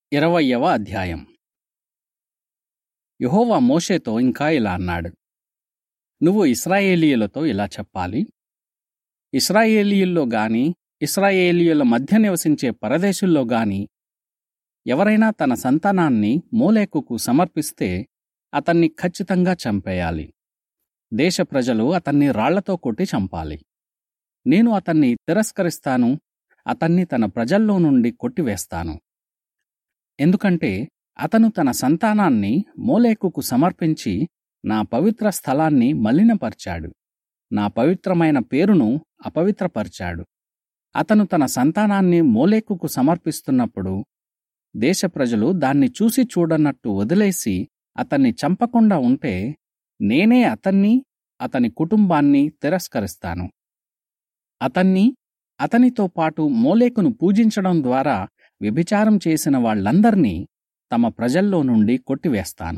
ఇరవయ్యవ అధ్యాయం యెహోవా మోషేతో ఇంకా ఇలా అన్నాడు నువ్వు ఇస్రాయేలీయులతో ఇలా చెప్పాలి ఇస్రాయేలీయుల్లో గాని ఇస్రాయేలీయుల మధ్య నివసించే పరదేశుల్లో గాని ఎవరైనా తన సంతానాన్ని మోలేకుకు సమర్పిస్తే అతన్ని ఖచ్చితంగా చంపేయాలి దేశ ప్రజలు అతన్ని రాళ్లతో కొట్టి చంపాలి నేను అతన్ని తిరస్కరిస్తాను అతన్ని తన ప్రజల్లో నుండి కొట్టివేస్తాను ఎందుకంటే అతను తన సంతానాన్ని మోలేకుకు సమర్పించి నా పవిత్ర స్థలాన్ని మలినపరిచాడు నా పవిత్రమైన పేరును అపవిత్రపరిచాడు అతను తన సంతానాన్ని మోలేకుకు సమర్పిస్తున్నప్పుడు దేశ ప్రజలు దాన్ని చూసి చూడనట్టు వదిలేసి అతన్ని చంపకుండా ఉంటే నేనే అతన్ని అతని కుటుంబాన్ని తిరస్కరిస్తాను అతన్ని అతనితో పాటు మోలేకును పూజించడం ద్వారా వ్యభిచారం చేసిన వాళ్ళందర్నీ తమ ప్రజల్లో నుండి కొట్టివేస్తాను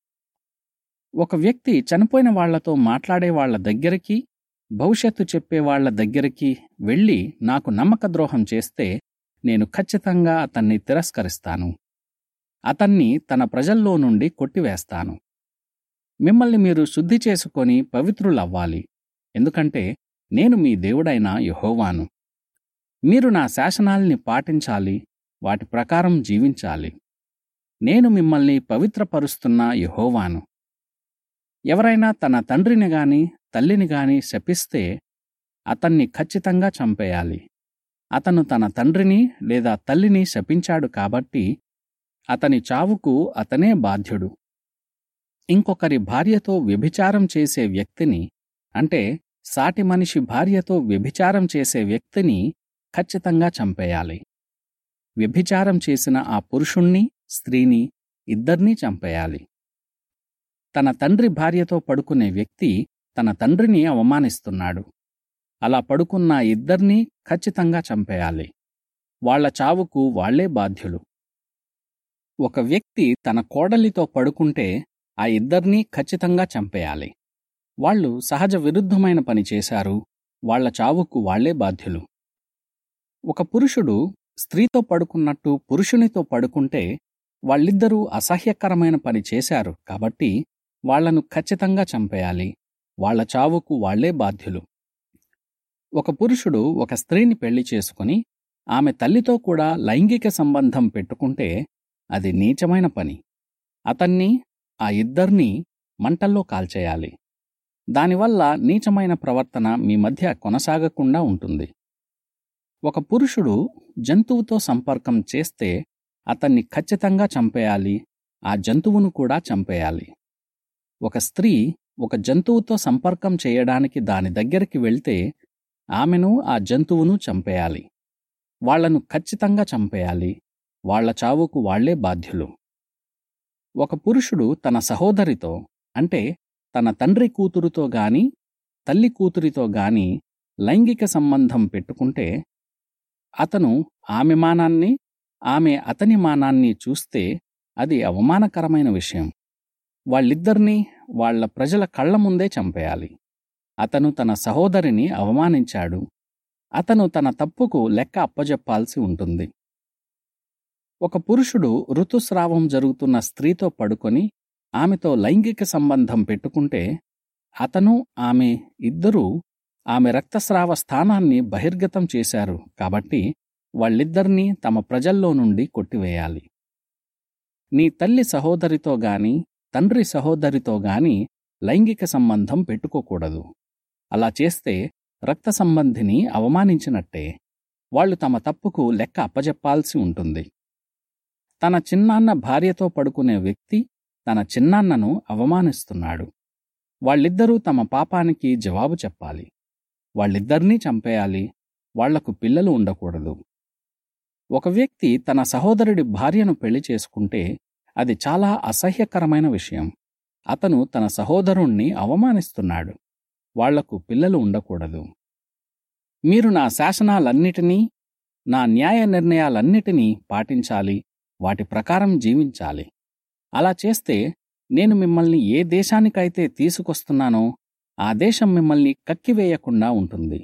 ఒక వ్యక్తి చనిపోయిన వాళ్లతో మాట్లాడే వాళ్ల దగ్గరికి భవిష్యత్తు చెప్పే వాళ్ల దగ్గరికి వెళ్ళి నాకు నమ్మక ద్రోహం చేస్తే నేను ఖచ్చితంగా అతన్ని తిరస్కరిస్తాను అతన్ని తన ప్రజల్లో నుండి కొట్టివేస్తాను మిమ్మల్ని మీరు శుద్ధి చేసుకొని పవిత్రులవ్వాలి ఎందుకంటే నేను మీ దేవుడైన యెహోవాను మీరు నా శాసనాల్ని పాటించాలి వాటి ప్రకారం జీవించాలి నేను మిమ్మల్ని పవిత్రపరుస్తున్న యెహోవాను ఎవరైనా తన తండ్రిని గాని తల్లిని గాని శపిస్తే అతన్ని ఖచ్చితంగా చంపేయాలి అతను తన తండ్రిని లేదా తల్లిని శపించాడు కాబట్టి అతని చావుకు అతనే బాధ్యుడు ఇంకొకరి భార్యతో వ్యభిచారం చేసే వ్యక్తిని అంటే సాటి మనిషి భార్యతో వ్యభిచారం చేసే వ్యక్తిని ఖచ్చితంగా చంపేయాలి వ్యభిచారం చేసిన ఆ పురుషుణ్ణి స్త్రీని ఇద్దర్నీ చంపేయాలి తన తండ్రి భార్యతో పడుకునే వ్యక్తి తన తండ్రిని అవమానిస్తున్నాడు అలా పడుకున్న ఇద్దర్నీ ఖచ్చితంగా చంపేయాలి వాళ్ల చావుకు వాళ్లే బాధ్యులు ఒక వ్యక్తి తన కోడలితో పడుకుంటే ఆ ఇద్దర్నీ ఖచ్చితంగా చంపేయాలి వాళ్ళు సహజ విరుద్ధమైన పని చేశారు వాళ్ల చావుకు వాళ్లే బాధ్యులు ఒక పురుషుడు స్త్రీతో పడుకున్నట్టు పురుషునితో పడుకుంటే వాళ్ళిద్దరూ అసహ్యకరమైన పని చేశారు కాబట్టి వాళ్లను ఖచ్చితంగా చంపేయాలి వాళ్ల చావుకు వాళ్లే బాధ్యులు ఒక పురుషుడు ఒక స్త్రీని పెళ్లి చేసుకుని ఆమె తల్లితో కూడా లైంగిక సంబంధం పెట్టుకుంటే అది నీచమైన పని అతన్ని ఆ ఇద్దర్నీ మంటల్లో కాల్చేయాలి దానివల్ల నీచమైన ప్రవర్తన మీ మధ్య కొనసాగకుండా ఉంటుంది ఒక పురుషుడు జంతువుతో సంపర్కం చేస్తే అతన్ని ఖచ్చితంగా చంపేయాలి ఆ జంతువును కూడా చంపేయాలి ఒక స్త్రీ ఒక జంతువుతో సంపర్కం చేయడానికి దాని దగ్గరికి వెళ్తే ఆమెను ఆ జంతువును చంపేయాలి వాళ్లను ఖచ్చితంగా చంపేయాలి వాళ్ల చావుకు వాళ్లే బాధ్యులు ఒక పురుషుడు తన సహోదరితో అంటే తన తండ్రి కూతురుతో గాని తల్లి కూతురితో గాని లైంగిక సంబంధం పెట్టుకుంటే అతను ఆమె మానాన్ని ఆమె అతని మానాన్ని చూస్తే అది అవమానకరమైన విషయం వాళ్ళిద్దరినీ వాళ్ల ప్రజల కళ్ల ముందే చంపేయాలి అతను తన సహోదరిని అవమానించాడు అతను తన తప్పుకు లెక్క అప్పజెప్పాల్సి ఉంటుంది ఒక పురుషుడు ఋతుస్రావం జరుగుతున్న స్త్రీతో పడుకొని ఆమెతో లైంగిక సంబంధం పెట్టుకుంటే అతను ఆమె ఇద్దరూ ఆమె రక్తస్రావ స్థానాన్ని బహిర్గతం చేశారు కాబట్టి వాళ్ళిద్దరినీ తమ ప్రజల్లో నుండి కొట్టివేయాలి నీ తల్లి సహోదరితో గాని తండ్రి సహోదరితో గాని లైంగిక సంబంధం పెట్టుకోకూడదు అలా చేస్తే రక్త సంబంధిని అవమానించినట్టే వాళ్ళు తమ తప్పుకు లెక్క అప్పజెప్పాల్సి ఉంటుంది తన చిన్నాన్న భార్యతో పడుకునే వ్యక్తి తన చిన్నాన్నను అవమానిస్తున్నాడు వాళ్ళిద్దరూ తమ పాపానికి జవాబు చెప్పాలి వాళ్ళిద్దరినీ చంపేయాలి వాళ్లకు పిల్లలు ఉండకూడదు ఒక వ్యక్తి తన సహోదరుడి భార్యను పెళ్లి చేసుకుంటే అది చాలా అసహ్యకరమైన విషయం అతను తన సహోదరుణ్ణి అవమానిస్తున్నాడు వాళ్లకు పిల్లలు ఉండకూడదు మీరు నా శాసనాలన్నిటినీ నా న్యాయ నిర్ణయాలన్నిటినీ పాటించాలి వాటి ప్రకారం జీవించాలి అలా చేస్తే నేను మిమ్మల్ని ఏ దేశానికైతే తీసుకొస్తున్నానో ఆ దేశం మిమ్మల్ని కక్కివేయకుండా ఉంటుంది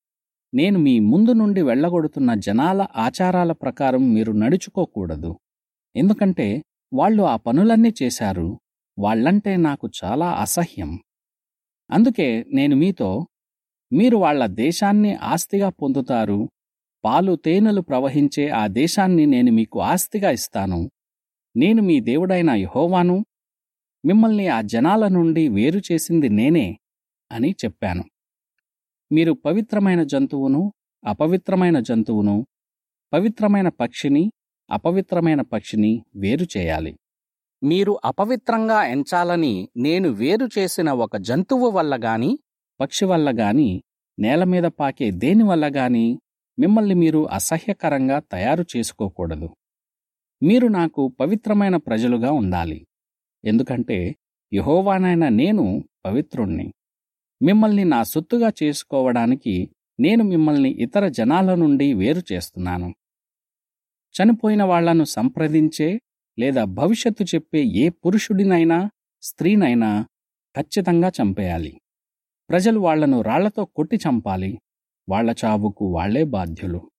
నేను మీ ముందు నుండి వెళ్ళగొడుతున్న జనాల ఆచారాల ప్రకారం మీరు నడుచుకోకూడదు ఎందుకంటే వాళ్ళు ఆ పనులన్నీ చేశారు వాళ్ళంటే నాకు చాలా అసహ్యం అందుకే నేను మీతో మీరు వాళ్ళ దేశాన్ని ఆస్తిగా పొందుతారు పాలు తేనెలు ప్రవహించే ఆ దేశాన్ని నేను మీకు ఆస్తిగా ఇస్తాను నేను మీ దేవుడైన యహోవాను మిమ్మల్ని ఆ జనాల నుండి వేరు చేసింది నేనే అని చెప్పాను మీరు పవిత్రమైన జంతువును అపవిత్రమైన జంతువును పవిత్రమైన పక్షిని అపవిత్రమైన పక్షిని వేరు చేయాలి మీరు అపవిత్రంగా ఎంచాలని నేను వేరు చేసిన ఒక జంతువు వల్ల గాని పక్షి వల్ల గాని నేల మీద పాకే దేని వల్ల గాని మిమ్మల్ని మీరు అసహ్యకరంగా తయారు చేసుకోకూడదు మీరు నాకు పవిత్రమైన ప్రజలుగా ఉండాలి ఎందుకంటే యహోవానైన నేను పవిత్రుణ్ణి మిమ్మల్ని నా సొత్తుగా చేసుకోవడానికి నేను మిమ్మల్ని ఇతర జనాల నుండి వేరు చేస్తున్నాను చనిపోయిన వాళ్లను సంప్రదించే లేదా భవిష్యత్తు చెప్పే ఏ పురుషుడినైనా స్త్రీనైనా ఖచ్చితంగా చంపేయాలి ప్రజలు వాళ్లను రాళ్లతో కొట్టి చంపాలి వాళ్ల చావుకు వాళ్లే బాధ్యులు